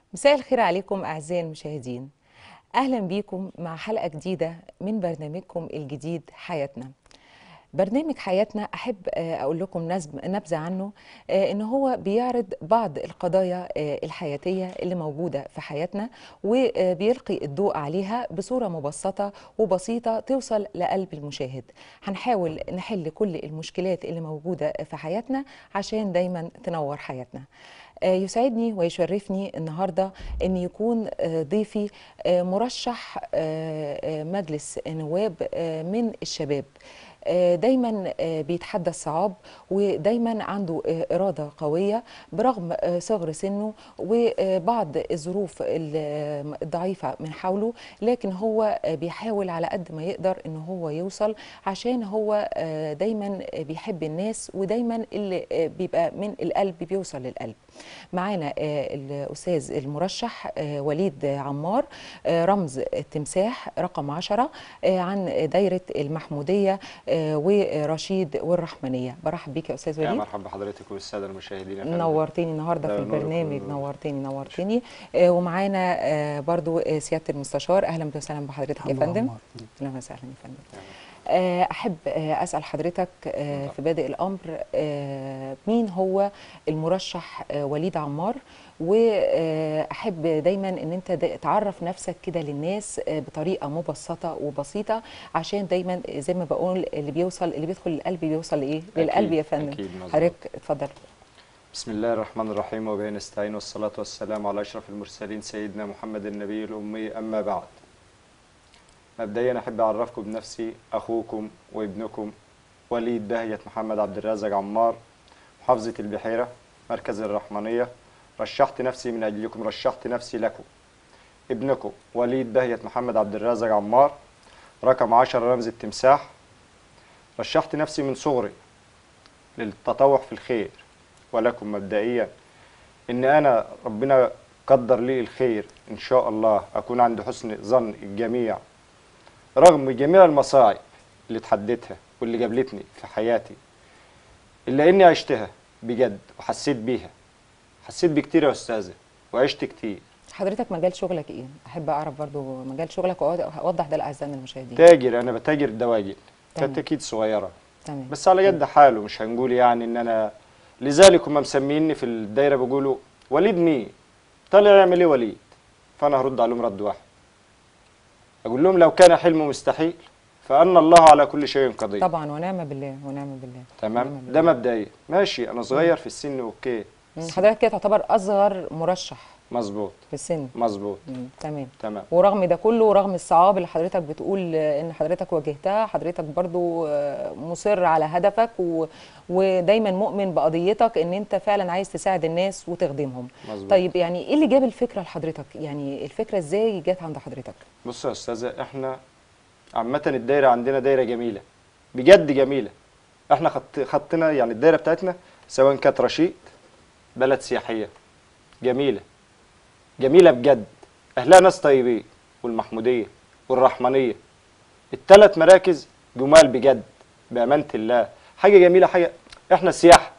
مساء الخير عليكم أعزائي المشاهدين أهلا بيكم مع حلقة جديدة من برنامجكم الجديد حياتنا برنامج حياتنا أحب آه، أقول لكم نزب- نبذة عنه آه، إن هو بيعرض بعض القضايا آه، الحياتية اللي موجودة في حياتنا وبيلقي الضوء عليها بصورة مبسطة وبسيطة توصل لقلب المشاهد هنحاول نحل كل المشكلات اللي موجودة في حياتنا عشان دايما تنور حياتنا آه، يسعدني ويشرفني النهارده ان يكون آه، ضيفي آه، مرشح آه، آه، مجلس نواب آه، من الشباب آه، دايما آه، بيتحدى الصعاب ودايما عنده آه، إرادة قوية برغم آه، صغر سنه وبعض الظروف ال- الضعيفة من حوله لكن هو آه، بيحاول على قد ما يقدر ان هو يوصل عشان هو آه، دايما بيحب الناس ودايما اللي آه، بيبقى من القلب بيوصل للقلب معانا آه، الأستاذ المرشح آه، وليد عمار آه، رمز التمساح رقم عشرة آه، عن دايرة المحمودية آه، ورشيد والرحمنية برحب بيك يا أستاذ يا وليد مرحبا بحضرتك والساده المشاهدين يا فندم. نورتني النهارده ده في نورك البرنامج ونور. نورتني نورتني آه، ومعانا آه، برضو آه، سياده المستشار اهلا وسهلا بحضرتك يا الله فندم أكبر. اهلا وسهلا يا فندم آه، احب آه، اسال حضرتك آه، في بادئ الامر آه، مين هو المرشح آه، وليد عمار واحب دايما ان انت دا- تعرف نفسك كده للناس آه، بطريقه مبسطه وبسيطه عشان دايما زي ما بقول اللي بيوصل اللي بيدخل القلب بيوصل لايه للقلب يا فندم أكيد مظبوط. حضرتك اتفضل بسم الله الرحمن الرحيم وبه نستعين والصلاة والسلام على أشرف المرسلين سيدنا محمد النبي الأمي أما بعد مبدئيا أحب أعرفكم بنفسي أخوكم وابنكم وليد بهية محمد عبد الرازق عمار محافظة البحيرة مركز الرحمنية رشحت نفسي من أجلكم رشحت نفسي لكم ابنكم وليد بهية محمد عبد الرازق عمار رقم عشر رمز التمساح رشحت نفسي من صغري للتطوع في الخير ولكم مبدئيا ان انا ربنا قدر لي الخير ان شاء الله اكون عند حسن ظن الجميع رغم جميع المصاعب اللي اتحديتها واللي قابلتني في حياتي الا اني عشتها بجد وحسيت بيها حسيت بكتير يا استاذه وعشت كتير حضرتك مجال شغلك ايه؟ احب اعرف برضو مجال شغلك واوضح ده لاعزائنا المشاهدين. تاجر انا بتاجر دواجن تمام. كتاكيد صغيره تمام بس على قد حاله مش هنقول يعني ان انا لذلك هم مسميني في الدايره بيقولوا وليد مين طالع يعمل ايه وليد فانا هرد عليهم رد واحد اقول لهم لو كان حلمه مستحيل فان الله على كل شيء قدير طبعا ونعم بالله ونعم بالله ونعم تمام بالله. ده مبدئيا ماشي انا صغير في السن اوكي مم، حضرتك كده تعتبر اصغر مرشح مظبوط في السن مظبوط مم، تمام تمام ورغم ده كله ورغم الصعاب اللي حضرتك بتقول آه، ان حضرتك واجهتها حضرتك برضو آه، مصر على هدفك و... ودايما مؤمن بقضيتك ان انت فعلا عايز تساعد الناس وتخدمهم مظبوط طيب يعني ايه اللي جاب الفكره لحضرتك يعني الفكره ازاي جت عند حضرتك بص يا استاذه احنا عامه الدايره عندنا دايره جميله بجد جميله احنا خط خطنا يعني الدايره بتاعتنا سواء كانت رشيد بلد سياحيه جميله جميله بجد اهلها ناس طيبين والمحموديه والرحمنيه الثلاث مراكز جمال بجد بامانه الله حاجه جميله حاجه احنا سياحه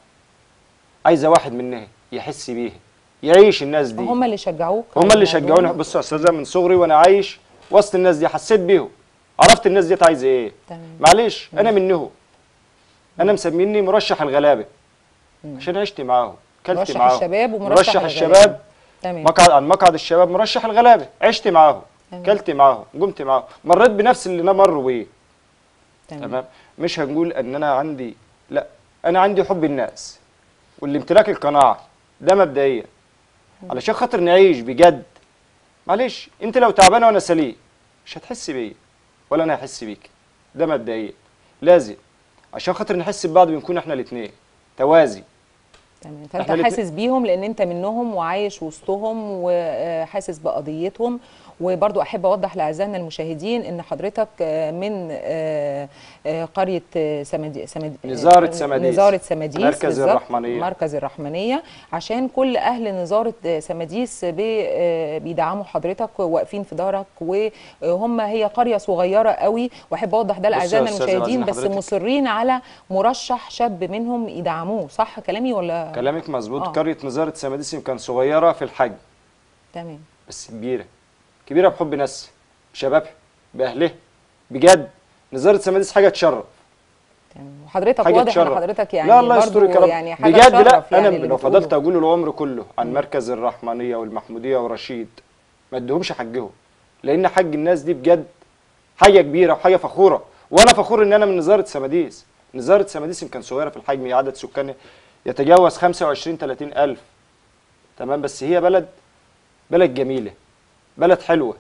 عايزه واحد منها يحس بيها يعيش الناس دي هم اللي شجعوك هم على اللي الموضوع؟ شجعوني بص يا استاذه من صغري وانا عايش وسط الناس دي حسيت بيهم عرفت الناس دي عايزه ايه تمام معلش انا منهم انا مسميني مرشح الغلابه عشان عشت معاهم كلت مرشح معاهم الشباب ومرشح مرشح الغلابة. الشباب تمام مقعد عن مقعد الشباب مرشح الغلابه عشت معاهم تمام. كلت معاهم قمت معاهم مريت بنفس اللي انا مروا بيه تمام تمام مش هنقول ان انا عندي لا انا عندي حب الناس والامتلاك القناعه ده مبدئيا علشان خاطر نعيش بجد معلش انت لو تعبانه وانا سليم مش هتحس بيا ولا انا هحس بيك ده مبدئيا لازم عشان خاطر نحس ببعض بنكون احنا الاثنين توازي تمام فانت إحنا الاتنين- حاسس بيهم لان انت منهم وعايش وسطهم وحاسس بقضيتهم وبرضو احب اوضح لاعزائنا المشاهدين ان حضرتك آه، من آه، آه، قريه آه، سمدي سمد نزارة سماديس. نزاره سماديس مركز بالظبط، الرحمنية. مركز الرحمنيه عشان كل اهل نزاره آه، سماديس بي- آه، بيدعموا حضرتك وواقفين في ظهرك وهم هي قريه صغيره قوي واحب اوضح ده بص يا لاعزائنا أستاذة المشاهدين بعزين بس حضرتك. مصرين على مرشح شاب منهم يدعموه صح كلامي ولا كلامك مظبوط آه. قريه نزاره سماديس كان صغيره في الحجم تمام بس كبيره كبيره بحب ناسها بشبابها باهلها بجد نزاره سماديس حاجه تشرف تمام وحضرتك حاجه واضح ان تشرف حضرتك يعني لا الله برضو يسترك يا رب يعني حاجه بجد لا تشرف يعني انا اللي لو بتقوله. فضلت اقول العمر كله عن مركز الرحمانيه والمحموديه ورشيد ما اديهمش حقهم لان حق الناس دي بجد حاجه كبيره وحاجه فخوره وانا فخور ان انا من نزاره سماديس نزاره سماديس يمكن صغيره في الحجم هي عدد سكانها يتجاوز 25 30 الف تمام بس هي بلد بلد جميله بلد حلوه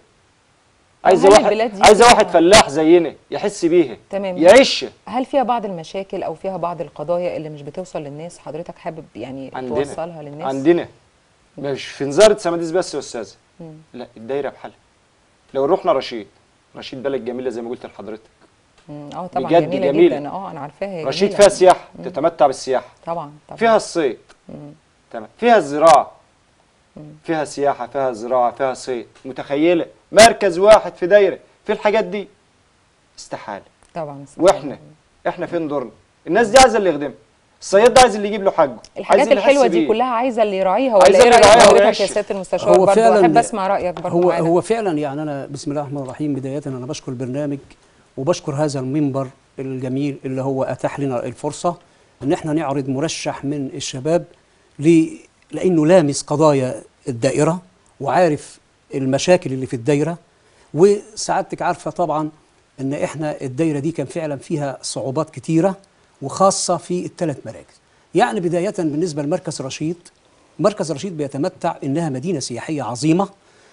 عايزه هل واحد البلاد دي عايزه فيها- واحد فلاح زينا يحس بيها تمام. يعيش هل فيها بعض المشاكل او فيها بعض القضايا اللي مش بتوصل للناس حضرتك حابب يعني عندنا توصلها للناس عندنا مش في نزارة سماديس بس يا استاذ مم. لا الدايره بحالها لو رحنا رشيد رشيد بلد جميله زي ما قلت لحضرتك مم. اه طبعا بجد جميله, جميلة. جدا اه انا عارفاها هي رشيد جميلة. فيها سياحه تتمتع بالسياحه طبعا طبعا فيها الصيد مم. تمام فيها الزراعه فيها سياحه فيها زراعه فيها صيد متخيله مركز واحد في دايره في الحاجات دي استحاله طبعا واحنا احنا فين دورنا الناس دي عايزه اللي يخدمها الصياد ده عايز اللي يجيب له حقه الحاجات عايز اللي يحس الحلوه دي بيه. كلها عايزه اللي يراعيها ولا عايزة ايه اللي رايك يراعيها حضرتك يا ويعيش. سياده المستشار هو برضه فعلاً- احب اسمع رايك برضه هو معانا. هو فعلا يعني انا بسم الله الرحمن الرحيم بدايه انا بشكر البرنامج وبشكر هذا المنبر الجميل اللي هو اتاح لنا الفرصه ان احنا نعرض مرشح من الشباب ل- لانه لامس قضايا الدائره وعارف المشاكل اللي في الدايره وسعادتك عارفه طبعا ان احنا الدايره دي كان فعلا فيها صعوبات كتيره وخاصه في الثلاث مراكز يعني بدايه بالنسبه لمركز رشيد مركز رشيد بيتمتع انها مدينه سياحيه عظيمه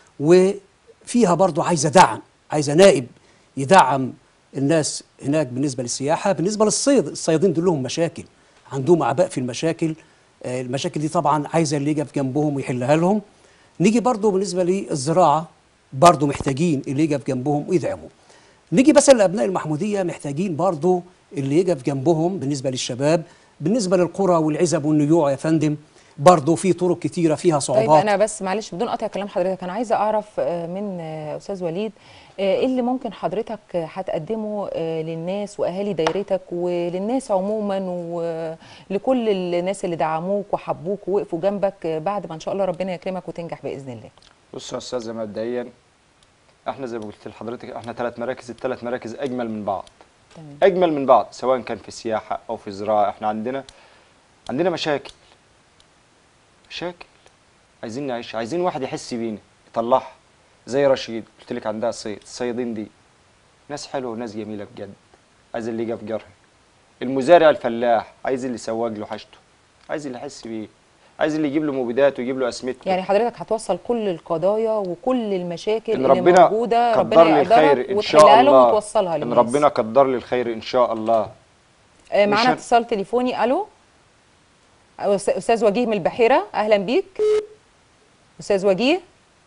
وفيها برضو عايزه دعم عايزه نائب يدعم الناس هناك بالنسبه للسياحه بالنسبه للصيد الصيادين دول لهم مشاكل عندهم اعباء في المشاكل آه، المشاكل دي طبعا عايزه اللي يقف جنبهم ويحلها لهم نيجي برضو بالنسبه للزراعه برضو محتاجين اللي يقف جنبهم ويدعموا نيجي بس لابناء المحموديه محتاجين برضو اللي يقف جنبهم بالنسبه للشباب بالنسبه للقرى والعزب والنيوع يا فندم برضو في طرق كتيره فيها صعوبات طيب انا بس معلش بدون قطع كلام حضرتك انا عايزه اعرف آه، من آه، استاذ وليد آه، ايه اللي ممكن حضرتك آه، هتقدمه آه، للناس واهالي دايرتك وللناس عموما ولكل الناس اللي دعموك وحبوك ووقفوا جنبك آه، بعد ما ان شاء الله ربنا يكرمك وتنجح باذن الله بص يا استاذ مبدئيا احنا زي ما قلت لحضرتك احنا ثلاث مراكز الثلاث مراكز اجمل من بعض تمام اجمل من بعض سواء كان في سياحه او في زراعه احنا عندنا عندنا مشاكل مشاكل عايزين نعيش عايزين واحد يحس بينا يطلعها زي رشيد قلت لك عندها صيد الصيادين دي ناس حلوه وناس جميله بجد عايز اللي يجي في جرها المزارع الفلاح عايز اللي يسوق له حاجته عايز اللي يحس بيه عايز اللي يجيب له مبيدات ويجيب له اسمته يعني حضرتك هتوصل كل القضايا وكل المشاكل ان اللي ربنا موجوده قدر ربنا لي الخير يقدرك ان شاء وتحلها لهم الله وتوصلها ان للناس ربنا قدر لي الخير ان شاء الله آه، معانا مش- اتصال تليفوني الو أس- استاذ وجيه من البحيره اهلا بيك استاذ وجيه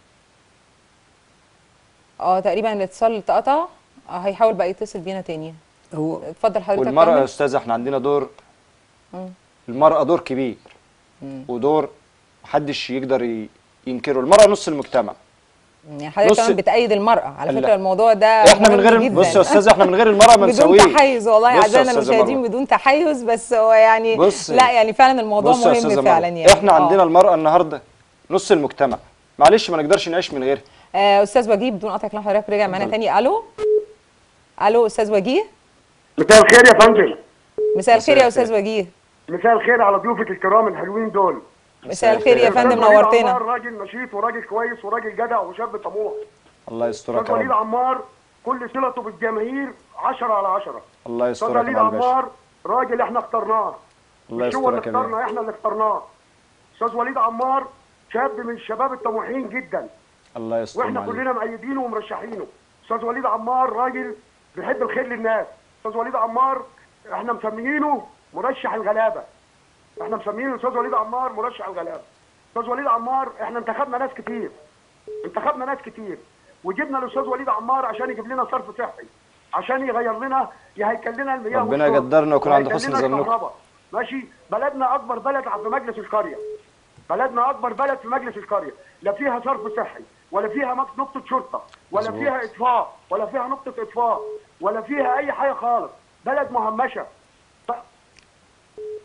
اه تقريبا الاتصال اتقطع آه هيحاول بقى يتصل بينا تاني هو اتفضل حضرتك والمرأة يا كمل. أستاذ احنا عندنا دور مم. المرأة دور كبير مم. ودور محدش يقدر ي- ينكره المرأة نص المجتمع يعني حضرتك نص- كمان بتأيد المرأة على لا. فكرة الموضوع ده احنا من مهم غير جدا. بص يا أستاذ احنا من غير المرأة ما بدون نسويه تحيز والله بص يا اعزائنا أستاذة المشاهدين مروة. بدون تحيز بس هو يعني بص لا يعني فعلا الموضوع بص يا أستاذة مهم مروة. فعلا يعني احنا آه. عندنا المرأة النهاردة نص المجتمع معلش ما نقدرش نعيش من غيرها آه استاذ وجيه بدون قطع كلام حضرتك رجع معانا اتفضل. تاني الو الو استاذ وجيه مساء الخير يا فندم مساء الخير يا الخير. استاذ وجيه مساء الخير على ضيوفك الكرام الحلوين دول مساء الخير يا الخير. فندم أستاذ وليد نورتنا عمار راجل نشيط وراجل كويس وراجل جدع وشاب طموح الله يسترك استاذ يا وليد رب عمار كل صلته بالجماهير 10 على 10 الله استاذ يسترك وليد يا الباشا عمار راجل احنا اخترناه الله مش هو اللي يسترك يا بيه. اخترنا احنا اللي اخترناه استاذ وليد عمار شاب من الشباب الطموحين جدا الله يستر واحنا عليك. كلنا مأيدينه ومرشحينه استاذ وليد عمار راجل بيحب الخير للناس استاذ وليد عمار احنا مسميينه مرشح الغلابه احنا مسميين الاستاذ وليد عمار مرشح الغلابه استاذ وليد عمار احنا انتخبنا ناس كتير انتخبنا ناس كتير وجبنا الاستاذ وليد عمار عشان يجيب لنا صرف صحي عشان يغير لنا يهيكل لنا المياه ربنا والشرب، يقدرنا ويكون عند ويهيكل حسن لنا ظنكم. الكهرباء. ماشي بلدنا اكبر بلد في مجلس القريه بلدنا اكبر بلد في مجلس القريه لا فيها صرف صحي ولا فيها مك- نقطه شرطه ولا مظبوط. فيها اطفاء ولا فيها نقطه اطفاء ولا فيها اي حاجه خالص بلد مهمشه ف...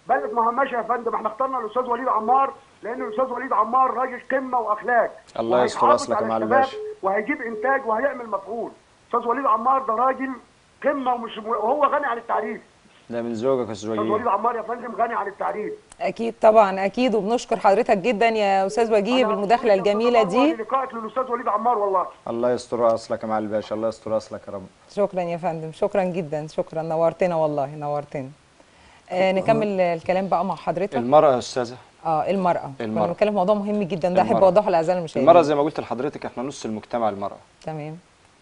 بلد مهمشه يا فندم احنا اخترنا الاستاذ وليد عمار لان الاستاذ وليد عمار راجل قمه واخلاق الله يستر وهيحافظ أصلك يا على معالي الشباب الباشا. وهيجيب انتاج وهيعمل مفعول استاذ وليد عمار ده راجل قمه ومش وهو غني عن التعريف ده من زوجك يا استاذ استاذ وليد وليد عمار يا فندم غني عن التعريف اكيد طبعا اكيد وبنشكر حضرتك جدا يا استاذ وجيه أنا بالمداخله الجميله دي لقائك للاستاذ وليد عمار والله الله يستر اصلك يا معالي الباشا الله يستر اصلك يا رب شكرا يا فندم شكرا جدا شكرا نورتنا والله نورتنا آه نكمل الكلام بقى مع حضرتك المرأة يا استاذة اه المرأة كنا المرأة. بنتكلم في موضوع مهم جدا ده احب المرأة. اوضحه لاعزائي المشاهدين المرأة زي ما قلت لحضرتك احنا نص المجتمع المرأة تمام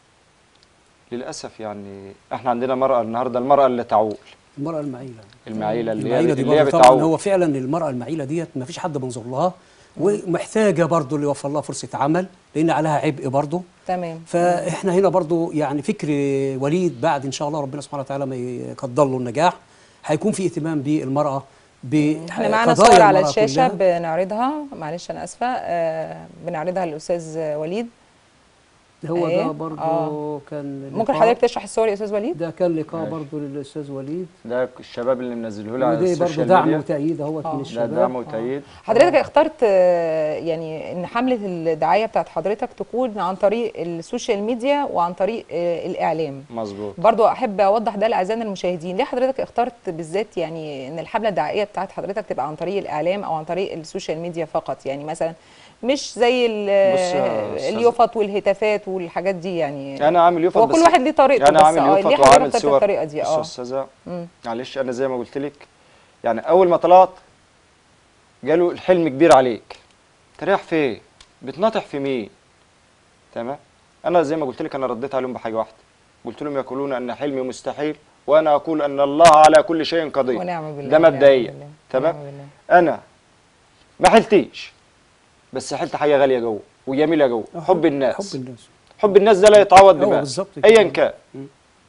للأسف يعني احنا عندنا مرأة النهاردة المرأة اللي تعول المرأة المعيلة المعيلة اللي هي المعيلة دي اللي هي برضه طبعا بتعول هو فعلا المرأة المعيلة ديت ما فيش حد بينظر لها ومحتاجة برضه اللي يوفر لها فرصة عمل لأن عليها عبء برضه تمام فاحنا هنا برضو يعني فكر وليد بعد ان شاء الله ربنا سبحانه وتعالى ما يقدر له النجاح هيكون في اهتمام بالمراه احنا معانا بقضايا صور على المرأة الشاشه كلها. بنعرضها معلش انا اسفه آه بنعرضها للاستاذ وليد هو إيه؟ ده برضو آه. كان ممكن لقاء- حضرتك تشرح الصور يا استاذ وليد ده كان لقاء ماشي. برضو للاستاذ وليد ده الشباب اللي منزله لي على ودي برضو السوشيال دعم ميديا وتأييد اهوت آه. من ده الشباب دعم وتأييد حضرتك اخترت آه، يعني ان حمله الدعايه بتاعت حضرتك تكون عن طريق السوشيال ميديا وعن طريق آه، الاعلام مظبوط برضو احب اوضح ده لاعزائنا المشاهدين ليه حضرتك اخترت بالذات يعني ان الحمله الدعائيه بتاعت حضرتك تبقى عن طريق الاعلام او عن طريق السوشيال ميديا فقط يعني مثلا مش زي ال- بص يا أستاذ- اليوفط والهتافات والحاجات دي يعني انا عامل يوفط هو كل بس- واحد ليه طريقته انا بس عامل اه يوفط ليه حضرتك وعامل اخترت صور الطريقه دي بص اه يا استاذه مم. معلش انا زي ما قلت لك يعني اول ما طلعت جاله الحلم كبير عليك تريح فين بتناطح في مين تمام انا زي ما قلت لك انا رديت عليهم بحاجه واحده قلت لهم يقولون ان حلمي مستحيل وانا اقول ان الله على كل شيء قدير ونعم بالله ده ونعم مبدئيا بالله، تمام ونعم بالله. انا ما حلتيش بس حلت حاجه غاليه جوه وجميله جوه حب الناس حب الناس حب الناس ده لا يتعوض هو بمال بالظبط كده. ايا كان مم.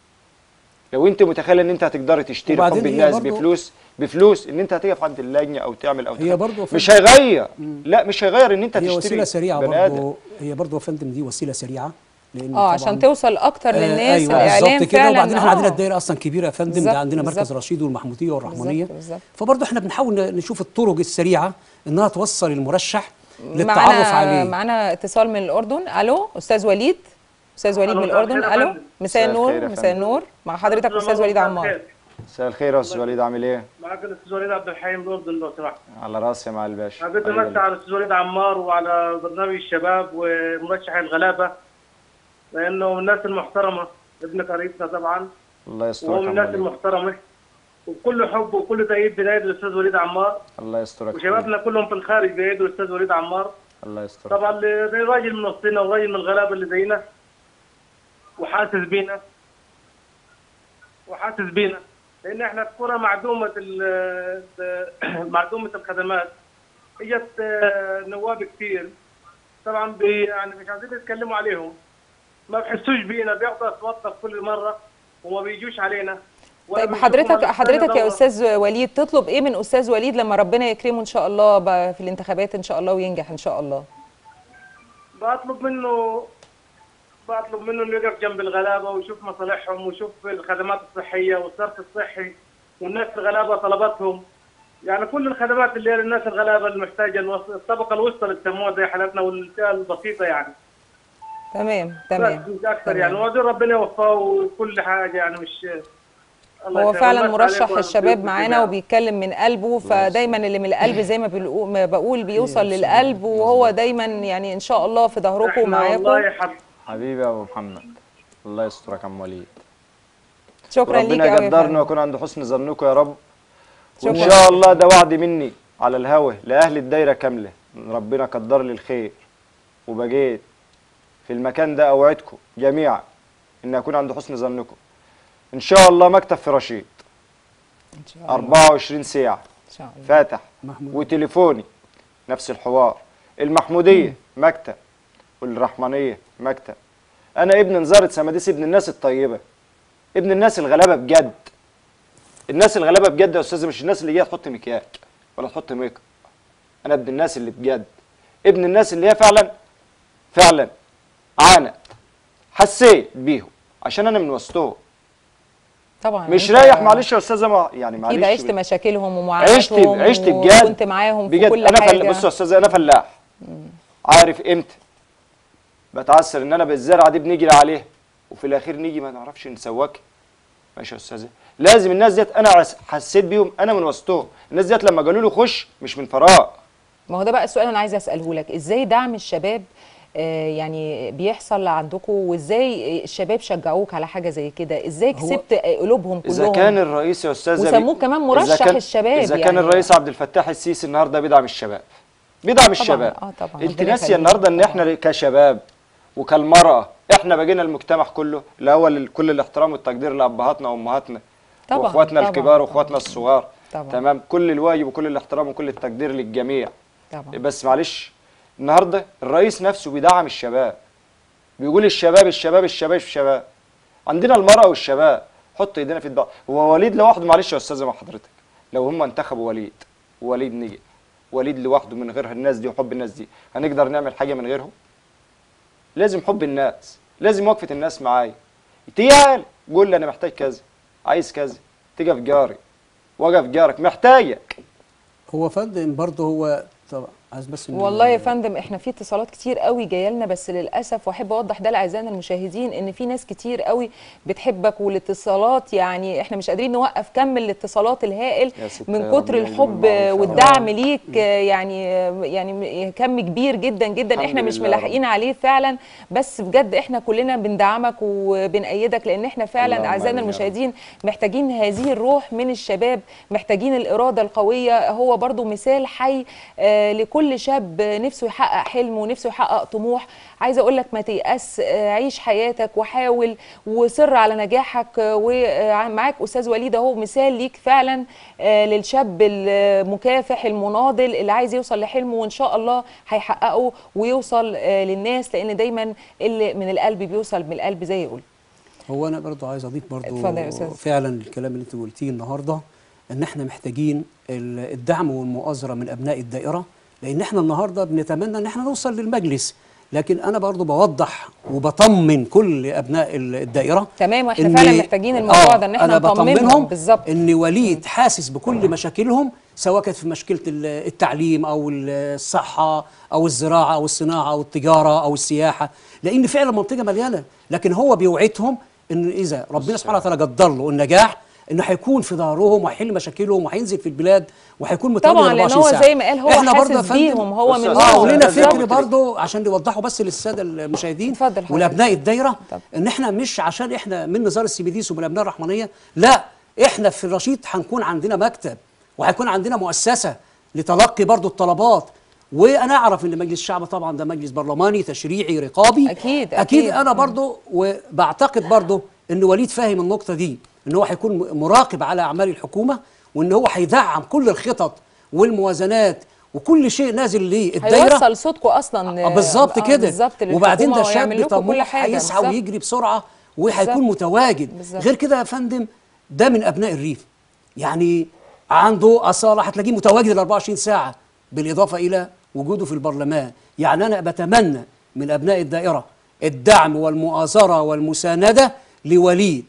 لو انت متخيل ان انت هتقدري تشتري وبعدين حب هي الناس برضو- بفلوس بفلوس ان انت هتقف عند اللجنه او تعمل او هي تخ- برضو مش فندم- هيغير لا مش هيغير ان انت هي تشتري وسيله سريعه بني آدم. برضو هي برضو يا فندم دي وسيله سريعه لان اه عشان توصل اكتر آه، للناس ايوه الاعلام بالظبط كده فعلا وبعدين احنا آه. عندنا الدائره اصلا كبيره يا فندم بالظبط، ده عندنا مركز بالظبط. رشيد والمحموديه والرحمانيه بالظبط، بالظبط. فبرضه احنا بنحاول ن- نشوف الطرق السريعه انها توصل المرشح للتعرف معانا عليه معانا اتصال من الاردن الو استاذ وليد استاذ وليد ألو، من مساء الاردن الخير يا الو فندم. مساء مساء النور الخير يا مساء فندم. النور مع حضرتك استاذ وليد عمار مساء الخير يا استاذ وليد عامل ايه معك الاستاذ وليد عبد الحليم الاردن لو سمحت على راسي مع الباشا حبيت أيوة. امسي على الاستاذ وليد عمار وعلى برنامج الشباب ومرشح الغلابه لانه من الناس المحترمه ابن قريبنا طبعا الله يسترك وهو يا من عم الناس وليد. المحترمه وبكل حب وكل تأييد بنادي الاستاذ وليد عمار الله يسترك وشبابنا كلهم في الخارج بيدوا الاستاذ وليد عمار الله يسترك طبعا ل- راجل من وسطنا وراجل من الغلابه اللي زينا وحاسس بينا وحاسس بينا لان احنا في قرى معدومه ال- ال- معدومه الخدمات اجت آه، نواب كتير طبعا بي يعني مش عايزين يتكلموا عليهم ما بحسوش بينا بياخدوا اصواتنا في كل مره وما بيجوش علينا ولا طيب بيشوفوا حضرتك مدرسة حضرتك يا دورة. استاذ وليد تطلب ايه من استاذ وليد لما ربنا يكرمه ان شاء الله بقى في الانتخابات ان شاء الله وينجح ان شاء الله بطلب منه بطلب منه انه يقف جنب الغلابه ويشوف مصالحهم ويشوف الخدمات الصحيه والصرف الصحي والناس الغلابه طلباتهم يعني كل الخدمات اللي هي للناس الغلابه المحتاجه الوسط- الطبقه الوسطى اللي بيسموها زي حالتنا والفئه البسيطه يعني تمام بس تمام مش اكثر تمام. يعني وبعدين ربنا يوفقه وكل حاجه يعني مش الله هو يسلمك. فعلا والناس مرشح عليكم الشباب والبيوت معانا والجماعة. وبيتكلم من قلبه فدايما اللي من القلب زي ما بيقو- ما بقول بيوصل للقلب وهو دايما يعني ان شاء الله في ظهركم احنا ومعاكم والله حب حبيبي يا ابو محمد الله يسترك يا عم وليد شكرا ليك ربنا قوي يا يقدرنا فندم. ويكون عند حسن ظنكم يا رب وان شكراً. شاء الله ده وعد مني على الهوى لاهل الدايره كامله إن ربنا قدر لي الخير وبجيت في المكان ده اوعدكم جميعا ان اكون عند حسن ظنكم ان شاء الله مكتب في رشيد ان شاء الله 24 ساعه ان شاء الله فاتح محمود. وتليفوني نفس الحوار المحموديه مكتب والرحمانيه مكتب انا ابن نزارة سماديس ابن الناس الطيبه ابن الناس الغلابه بجد الناس الغلابه بجد يا استاذ مش الناس اللي جايه تحط مكياج ولا تحط ميك اب انا ابن الناس اللي بجد ابن الناس اللي هي فعلا فعلا عانت حسيت بيهم عشان انا من وسطهم طبعا مش أنت رايح معلش يا استاذه ما يعني معلش اكيد عشت بال- مشاكلهم عشت ومعاناتهم عشت بجد وكنت معاهم في بجد كل انا حاجه فل... بص يا استاذ انا فلاح عارف امتى بتعثر ان انا بالزرعه دي بنجري عليها وفي الاخير نيجي ما نعرفش نسواك ماشي يا استاذ لازم الناس ديت انا عس- حسيت بيهم انا من وسطهم الناس ديت لما قالوا لي خش مش من فراغ ما هو ده بقى السؤال انا عايزه اساله لك ازاي دعم الشباب آه، يعني بيحصل عندكم وازاي الشباب شجعوك على حاجه زي كده ازاي هو- كسبت آه، قلوبهم كلهم اذا كان الرئيس يا استاذ وسموه كمان مرشح الشباب اذا يعني. كان الرئيس عبد الفتاح السيسي النهارده بيدعم الشباب بيدعم الشباب اه طبعا انت ربنا ناسيه يخليك. النهارده ان طبعاً. احنا كشباب وكالمراه احنا بقينا المجتمع كله الاول كل الاحترام والتقدير لابهاتنا وامهاتنا طبعاً، واخواتنا طبعاً، الكبار طبعاً. واخواتنا الصغار طبعاً. تمام كل الواجب وكل الاحترام وكل التقدير للجميع طبعا بس معلش النهارده الرئيس نفسه بيدعم الشباب بيقول الشباب الشباب الشباب الشباب عندنا المرأة والشباب حط ايدينا في بعض هو وليد لوحده معلش يا استاذه مع حضرتك لو هم انتخبوا وليد ووليد نجح وليد لوحده من غير الناس دي وحب الناس دي هنقدر نعمل حاجه من غيرهم لازم حب الناس لازم وقفه الناس معايا تعال قول لي انا محتاج كذا عايز كذا تقف جاري وقف جارك محتاجك هو فندم برضه هو طبعا عايز بس إن- والله يا فندم احنا في اتصالات كتير قوي جايه لنا بس للاسف واحب اوضح ده لاعزائنا المشاهدين ان في ناس كتير قوي بتحبك والاتصالات يعني احنا مش قادرين نوقف كم الاتصالات الهائل يا ست من يا كتر رب الحب يعمل معروف. والدعم ليك يعني يعني كم كبير جدا جدا الحمد احنا مش لله يا رب. ملاحقين عليه فعلا بس بجد احنا كلنا بندعمك وبنأيدك لان احنا فعلا اللهم اعزائنا آمين يا رب. المشاهدين محتاجين هذه الروح من الشباب محتاجين الإرادة القوية هو برضو مثال حي آه، لكل شاب نفسه يحقق حلم ونفسه يحقق طموح عايزة أقول لك ما تيأس آه، عيش حياتك وحاول وصر على نجاحك آه، ومعاك أستاذ وليد أهو مثال ليك فعلا آه، للشاب المكافح المناضل اللي عايز يوصل لحلمه وإن شاء الله هيحققه ويوصل آه، للناس لأن دايما اللي من القلب بيوصل من القلب زي يقول هو انا برضو عايز اضيف اتفضل يا برضو أستاذ. فعلا الكلام اللي انت قلتيه النهارده ان احنا محتاجين ال- الدعم والمؤازره من ابناء الدائره لان احنا النهارده بنتمنى ان احنا نوصل للمجلس لكن انا برضو بوضح وبطمن كل ابناء ال- الدائره تمام، واحنا إن- فعلا محتاجين الموضوع ده، إن احنا أنا نطمنهم بطمنهم بالظبط. ان وليد حاسس بكل مشاكلهم سواء كانت في مشكله ال- التعليم او ال- الصحه او الزراعه او الصناعه او التجاره او السياحه لان فعلا المنطقه مليانه لكن هو بيوعدهم ان اذا ربنا سبحانه وتعالى قدر له النجاح انه هيكون في ظهرهم وهيحل مشاكلهم وهينزل في البلاد وهيكون متواجد طبعا لان 24 هو ساعه زي ما قال هو احنا برضه يا حاسس فندم- بيهم هو بص من يا اه أستاذ، جوه. ولنا بالظبط فكر كده. برضه عشان نوضحه بس للساده المشاهدين اتفضل حضرتك. ولابناء الدايره طب. ان احنا مش عشان احنا من نزار السبيديس ومن الابناء الرحمانيه لا احنا في الرشيد هنكون عندنا مكتب وهيكون عندنا مؤسسه لتلقي برضه الطلبات وانا اعرف ان مجلس الشعب طبعا ده مجلس برلماني تشريعي رقابي أكيد، اكيد أكيد. انا برضه وبعتقد برضه ان وليد فاهم النقطه دي ان هو هيكون مراقب على اعمال الحكومه وان هو هيدعم كل الخطط والموازنات وكل شيء نازل للدايره هيوصل صوتكم اصلا آه بالظبط آه، كده بالظبط وبعدين ده للحكومة شاب ويعمل لكم كل طموح حاجة. هيسعى بالظبط. ويجري بسرعه وهيكون بالظبط. متواجد بالظبط. غير كده يا فندم ده من ابناء الريف يعني عنده اصاله هتلاقيه متواجد ال 24 ساعه بالاضافه الى وجوده في البرلمان يعني انا بتمنى من ابناء الدائره الدعم والمؤازره والمسانده لوليد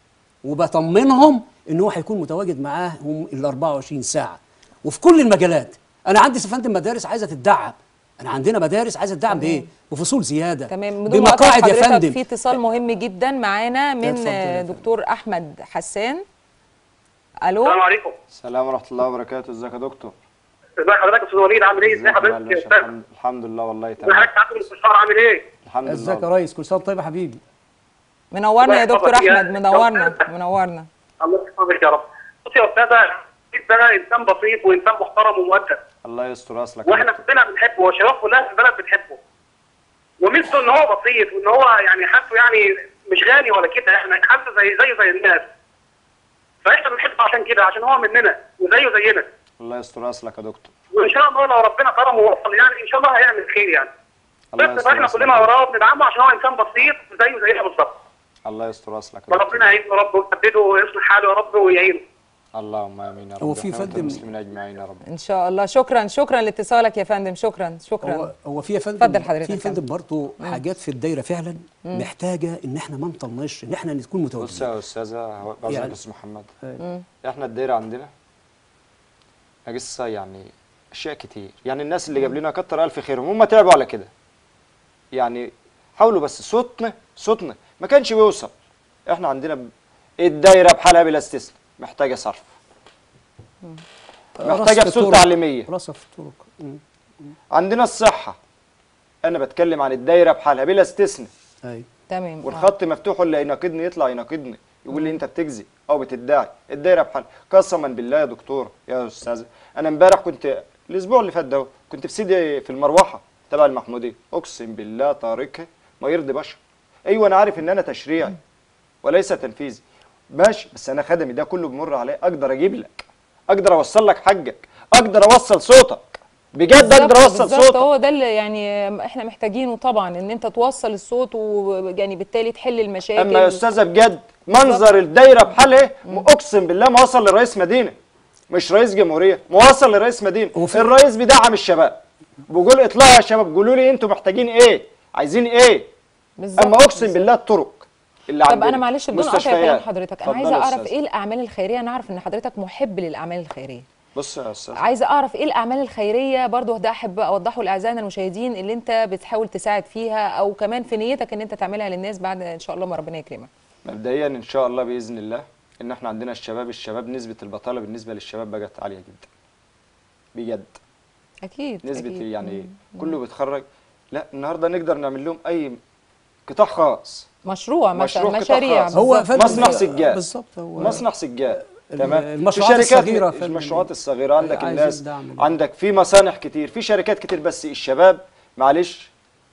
وبطمنهم ان هو هيكون متواجد معاهم ال 24 ساعه وفي كل المجالات انا عندي يا فندم مدارس عايزه تدعم انا عندنا مدارس عايزه تدعم بايه بفصول زياده تمام بدون مقاطعة بمقاعد يا حضرتك فندم في اتصال مهم جدا معانا من اتفضل يا آه، فندم. دكتور احمد حسان الو السلام عليكم السلام ورحمه الله وبركاته ازيك يا دكتور ازي حضرتك يا استاذ وليد عامل ايه ازي ازيك يا حضرتك معلم؟ يا استاذ الحمد- الحمد لله والله ازي تمام حضرتك عامل المستشار عامل ايه الحمد لله ازيك يا والله. ريس كل سنه وانت طيب يا حبيبي منورنا يا الله دكتور يحفظك يا- احمد منورنا منورنا الله يحفظك يا رب بص يا استاذ وليد ده انسان بسيط وانسان محترم ومؤدب الله يستر اصلك يا واحنا دكتور. كلنا بنحبه والشباب كلها في البلد بتحبه وميزته ان هو بسيط وان هو يعني حاسه يعني مش غالي ولا كده احنا حاسه زي زيه زي الناس فاحنا بنحبه عشان كده عشان هو مننا وزيه زينا الله يستر اصلك يا دكتور وان شاء الله لو ربنا كرمه ووصل يعني ان شاء الله هيعمل خير يعني الله بس يستر احنا أصلك كلنا يا دكتور. وراه بندعمه عشان هو انسان بسيط زيه زينا بالظبط الله يستر اصلك يا دكتور. فربنا يعينه يا رب ويسدده ويصلح حاله يا رب ويعينه اللهم امين يا رب هو في إحنا وأنت فندم- المسلمين اجمعين يا رب ان شاء الله شكرا شكرا لاتصالك يا فندم شكرا شكرا هو هو في يا فندم اتفضل حضرتك في يا يا فندم برضه حاجات في الدايره فعلا محتاجه ان احنا ما نطنش ان احنا نكون بص متواجدين يا استاذه هو- بعذرك يعني- يا استاذ محمد أيوة. احنا الدايره عندنا قصه يعني اشياء كتير يعني الناس اللي جاب لنا كتر الف خيرهم هم تعبوا على كده يعني حاولوا بس صوتنا صوتنا ما كانش بيوصل احنا عندنا ب- الدايره بحالها بلا استثناء محتاجه صرف محتاجه رصف فصول طرق. تعليميه رصف طرق مم. عندنا الصحه انا بتكلم عن الدايره بحالها بلا استثناء ايوه تمام آه. والخط مفتوح اللي يناقضني يطلع يناقضني يقول لي انت بتكذب او بتدعي الدايره بحال قسما بالله يا دكتور يا استاذ انا امبارح كنت الاسبوع اللي فات ده كنت في سيدي في المروحه تبع المحموديه اقسم بالله طارقها ما يرضي بشر ايوه انا عارف ان انا تشريعي وليس تنفيذي ماشي بس انا خدمي ده كله بمر عليه اقدر اجيب لك اقدر اوصل لك حقك اقدر اوصل صوتك بجد اقدر بالظبط- اوصل بالظبط صوتك هو ده اللي يعني احنا محتاجينه طبعا ان انت توصل الصوت ويعني بالتالي تحل المشاكل اما يا استاذه بجد منظر الدايره بحالها اقسم بالله ما وصل لرئيس مدينه مش رئيس جمهوريه ما وصل لرئيس مدينه وفي- الرئيس بيدعم الشباب بيقول اطلعوا يا شباب قولوا لي انتوا محتاجين ايه عايزين ايه بالظبط اما اقسم بالله الطرق اللي طب عندنا انا معلش بدون قطع كلام مستشفيات. حضرتك انا اتفضلي عايزه يا اعرف أستاذة. ايه الاعمال الخيريه انا اعرف ان حضرتك محب للاعمال الخيريه بص يا استاذ عايزه اعرف ايه الاعمال الخيريه برضو ده احب اوضحه لاعزائنا المشاهدين اللي انت بتحاول تساعد فيها او كمان في نيتك ان انت تعملها للناس بعد ان شاء الله ما ربنا يكرمك مبدئيا ان شاء الله باذن الله ان احنا عندنا الشباب الشباب نسبه البطاله بالنسبه للشباب بقت عاليه جدا بجد اكيد نسبة أكيد. يعني كله بيتخرج لا النهارده نقدر نعمل لهم اي قطاع خاص مشروع مثلا مشروع قطاع مشاريع خاص. هو بالظبط. فندم مصنع سجاد. بالظبط هو مصنع سجاد ال- تمام المشروعات في شركات الصغيرة م- فندم. المشروعات الصغيره عندك عايزين الناس دعم. عندك في مصانع كتير في شركات كتير بس الشباب معلش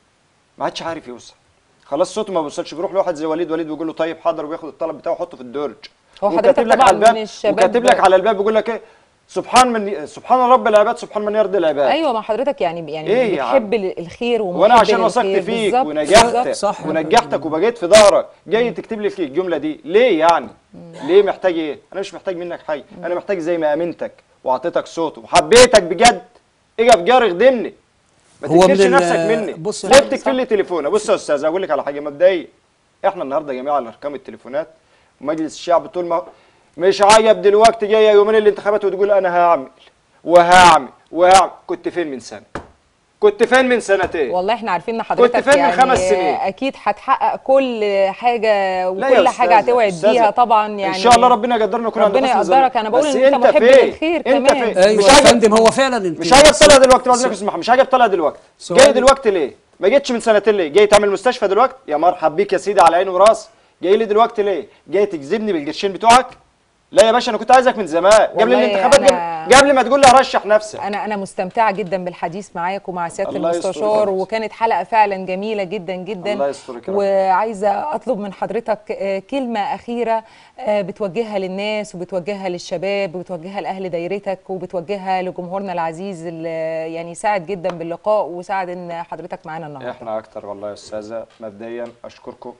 ما عادش عارف يوصل خلاص صوته ما بيوصلش بيروح لواحد زي وليد وليد بيقول له طيب حاضر وياخد الطلب بتاعه ويحطه في الدرج هو وكاتب حضرتك لك طبعاً على الباب من الشباب- وكاتب لك على الباب بيقول لك ايه سبحان من سبحان رب العباد سبحان من يرضي العباد ايوه ما حضرتك يعني يعني إيه يا بتحب الخير ومحب وانا عشان وثقت للخير. فيك بالظبط، ونجحتك بالظبط. صح. ونجحتك وبقيت في ظهرك جاي تكتب لي الجمله دي ليه يعني ليه محتاج ايه انا مش محتاج منك حاجه انا محتاج زي ما امنتك واعطيتك صوت وحبيتك بجد اجي في جاري خدمني ما هو تكفيش من ال- نفسك مني بص ليه يا- بتكفي لي تليفون بص يا استاذ اقول لك على حاجه مبدئيا احنا النهارده جميع على ارقام التليفونات ومجلس الشعب طول ما مش عجب دلوقتي جايه يومين الانتخابات وتقول انا هعمل وهعمل وهعمل كنت فين من سنه كنت فين من سنتين والله احنا عارفين ان حضرتك فين من يعني خمس سنين؟ اكيد هتحقق كل حاجه لا يا وكل حاجه أستاذة، هتوعد أستاذة، بيها طبعا يعني ان شاء الله ربنا يقدرنا نكون عند ربنا حسن ظن. يقدرك، أنا بقول بس إن أنت محب فين؟ للخير انت كمان. فين؟ ايوه مش يا عاجب فندم هو فعلا انت مش عاجب طلع دلوقتي بعد اذنك مش عاجب طلع دلوقتي سؤال- جاي دلوقتي ليه؟ ما جيتش من سنتين ليه؟ جاي تعمل مستشفى دلوقتي؟ يا مرحب بيك يا سيدي على عيني وراسي جاي لي دلوقتي ليه؟ جاي تجذبني بالقرشين بتوعك؟ لا يا باشا انا كنت عايزك من زمان قبل والله الانتخابات أنا- قبل, قبل ما تقول لي هرشح نفسك انا انا مستمتعه جدا بالحديث معاك ومع سياده الله يستر المستشار يا رب. وكانت حلقه فعلا جميله جدا جدا الله يسترك يا رب. وعايزه اطلب من حضرتك آه، كلمه اخيره آه، بتوجهها للناس وبتوجهها للشباب وبتوجهها لاهل دايرتك وبتوجهها لجمهورنا العزيز اللي يعني ساعد جدا باللقاء وساعد ان حضرتك معانا النهارده احنا اكتر والله يا استاذه مبدئيا اشكركم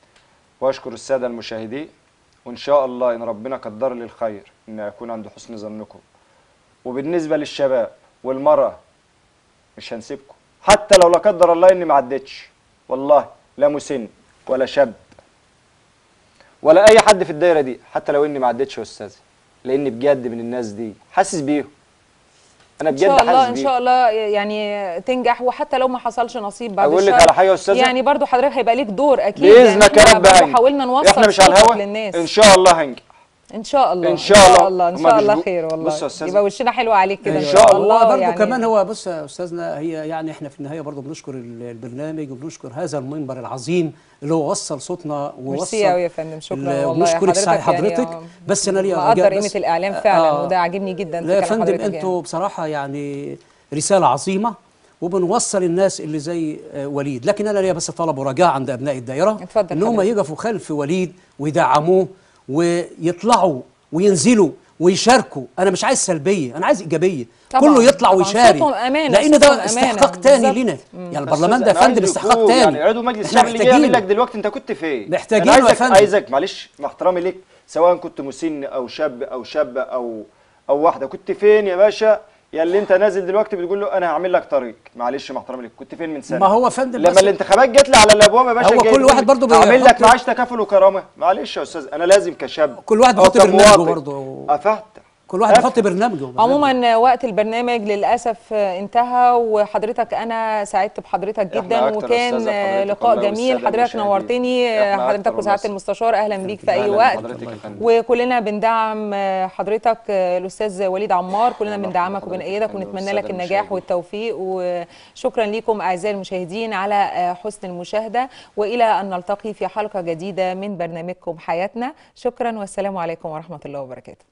واشكر الساده المشاهدين وان شاء الله ان ربنا قدر لي الخير ان اكون عند حسن ظنكم وبالنسبه للشباب والمراه مش هنسيبكم حتى لو لا قدر الله اني ما عدتش والله لا مسن ولا شاب ولا اي حد في الدايره دي حتى لو اني ما عدتش يا استاذه لاني بجد من الناس دي حاسس بيهم انا ان بجد شاء الله حاسس ان بيهم شاء الله يعني تنجح وحتى لو ما حصلش نصيب بعد أقول لك الشر، على حاجة يا أستاذة؟ يعني برضو حضرتك هيبقى ليك دور اكيد باذنك يا يعني رب إحنا هنجح. حاولنا نوصل احنا مش على صوتك الهوا للناس ان شاء الله هنجح ان شاء الله إن شاء الله. ان هما شاء الله بيشجعوا- خير والله بص يا أستاذة. يبقى وشنا حلو عليك كده ان أيوة. شاء هو الله برضه يعني كمان هو بص يا استاذنا هي يعني احنا في النهايه برضه بنشكر ال- البرنامج وبنشكر هذا المنبر العظيم اللي هو وصل صوتنا ووصل ميرسي قوي يا فندم شكرا ال- والله وبنشكرك حضرتك سع- حضرتك يعني بس انا ليا مقدر رجاء قيمه بس- الاعلام فعلا آه. وده عاجبني جدا في لا يا كلام فندم حضرتك انتوا يعني. بصراحه يعني رساله عظيمه وبنوصل الناس اللي زي آه، وليد لكن انا ليا بس طلب ورجاء عند ابناء الدائره اتفضل ان هم حضرتك. يقفوا خلف وليد ويدعموه ويطلعوا وينزلوا ويشاركوا انا مش عايز سلبيه انا عايز ايجابيه طبعاً، كله يطلع طبعاً. ويشارك صوتهم أمانة، لان صوتهم ده أمانة. استحقاق تاني بالظبط. لنا يعني بس البرلمان ده يا أنا فندم عايز استحقاق يكون تاني يعني عضو مجلس إحنا الشعب اللي جاي يعمل لك محتاجينه. دلوقتي انت كنت فين محتاجينه أنا يا عايزك فندم. عايزك معلش مع احترامي ليك سواء كنت مسن او شاب او شابه او او واحده كنت فين يا باشا يا اللي انت نازل دلوقتي بتقول له انا هعمل لك طريق معلش مع احترامي لك كنت فين من سنه ما هو فندم لما بس- الانتخابات جت لي على الابواب يا باشا هو جاي كل يقول واحد لي برضه اعمل لك بيحط- معاش تكافل وكرامه معلش يا استاذ انا لازم كشاب كل واحد أو بيحط برنامجه كمواطن برضه. افتح كل واحد بيحط برنامجه عموما وقت البرنامج للاسف انتهى وحضرتك انا سعدت بحضرتك إحنا جدا أكتر وكان أستاذة بحضرتك لقاء والله جميل والسادة حضرتك المشاهدين. نورتني إحنا حضرتك أكتر وسعاده والله. المستشار اهلا بيك في اي أهلاً وقت بحضرتك يا فندم. وكلنا بندعم حضرتك الاستاذ وليد عمار كلنا الله بندعمك يرحمه حضرتك وبنأيدك يا فندم ونتمنى والسادة لك النجاح المشاهدين. والتوفيق وشكرا لكم اعزائي المشاهدين على حسن المشاهده والى ان نلتقي في حلقه جديده من برنامجكم حياتنا شكرا والسلام عليكم ورحمه الله وبركاته